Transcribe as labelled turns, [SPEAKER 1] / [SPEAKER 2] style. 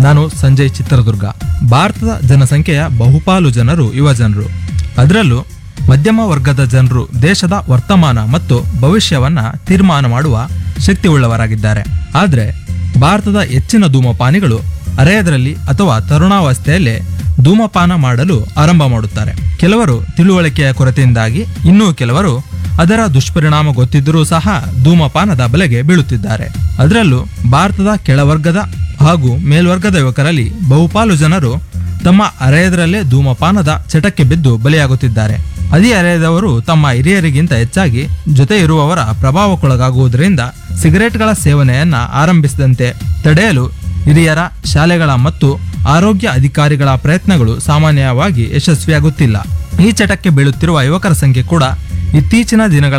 [SPEAKER 1] ನಾನು ಸಂಜಯ್ ಚಿತ್ರದುರ್ಗ ಭಾರತದ ಜನಸಂಖ್ಯೆಯ ಬಹುಪಾಲು ಜನರು ಯುವ ಜನರು ಅದರಲ್ಲೂ ಮಧ್ಯಮ ವರ್ಗದ ಜನರು ದೇಶದ ವರ್ತಮಾನ ಮತ್ತು ಭವಿಷ್ಯವನ್ನ ತೀರ್ಮಾನ ಮಾಡುವ ಶಕ್ತಿ ಉಳ್ಳವರಾಗಿದ್ದಾರೆ ಆದರೆ ಭಾರತದ ಹೆಚ್ಚಿನ ಧೂಮಪಾನಿಗಳು ಅರೆಯದರಲ್ಲಿ ಅಥವಾ ತರುಣಾವಸ್ಥೆಯಲ್ಲೇ ಧೂಮಪಾನ ಮಾಡಲು ಆರಂಭ ಮಾಡುತ್ತಾರೆ ಕೆಲವರು ತಿಳುವಳಿಕೆಯ ಕೊರತೆಯಿಂದಾಗಿ ಇನ್ನೂ ಕೆಲವರು ಅದರ ದುಷ್ಪರಿಣಾಮ ಗೊತ್ತಿದ್ದರೂ ಸಹ ಧೂಮಪಾನದ ಬಲೆಗೆ ಬೀಳುತ್ತಿದ್ದಾರೆ ಅದರಲ್ಲೂ ಭಾರತದ ಕೆಳವರ್ಗದ ಹಾಗೂ ಮೇಲ್ವರ್ಗದ ಯುವಕರಲ್ಲಿ ಬಹುಪಾಲು ಜನರು ತಮ್ಮ ಅರೆಯದರಲ್ಲೇ ಧೂಮಪಾನದ ಚಟಕ್ಕೆ ಬಿದ್ದು ಬಲಿಯಾಗುತ್ತಿದ್ದಾರೆ ಅದೇ ಅರೆಯದವರು ತಮ್ಮ ಹಿರಿಯರಿಗಿಂತ ಹೆಚ್ಚಾಗಿ ಜೊತೆ ಇರುವವರ ಪ್ರಭಾವಕ್ಕೊಳಗಾಗುವುದರಿಂದ ಸಿಗರೆಟ್ಗಳ ಸೇವನೆಯನ್ನ ಆರಂಭಿಸಿದಂತೆ ತಡೆಯಲು ಹಿರಿಯರ ಶಾಲೆಗಳ ಮತ್ತು ಆರೋಗ್ಯ ಅಧಿಕಾರಿಗಳ ಪ್ರಯತ್ನಗಳು ಸಾಮಾನ್ಯವಾಗಿ ಯಶಸ್ವಿಯಾಗುತ್ತಿಲ್ಲ ಈ ಚಟಕ್ಕೆ ಬೀಳುತ್ತಿರುವ ಯುವಕರ ಸಂಖ್ಯೆ ಕೂಡ ಇತ್ತೀಚಿನ ದಿನಗಳ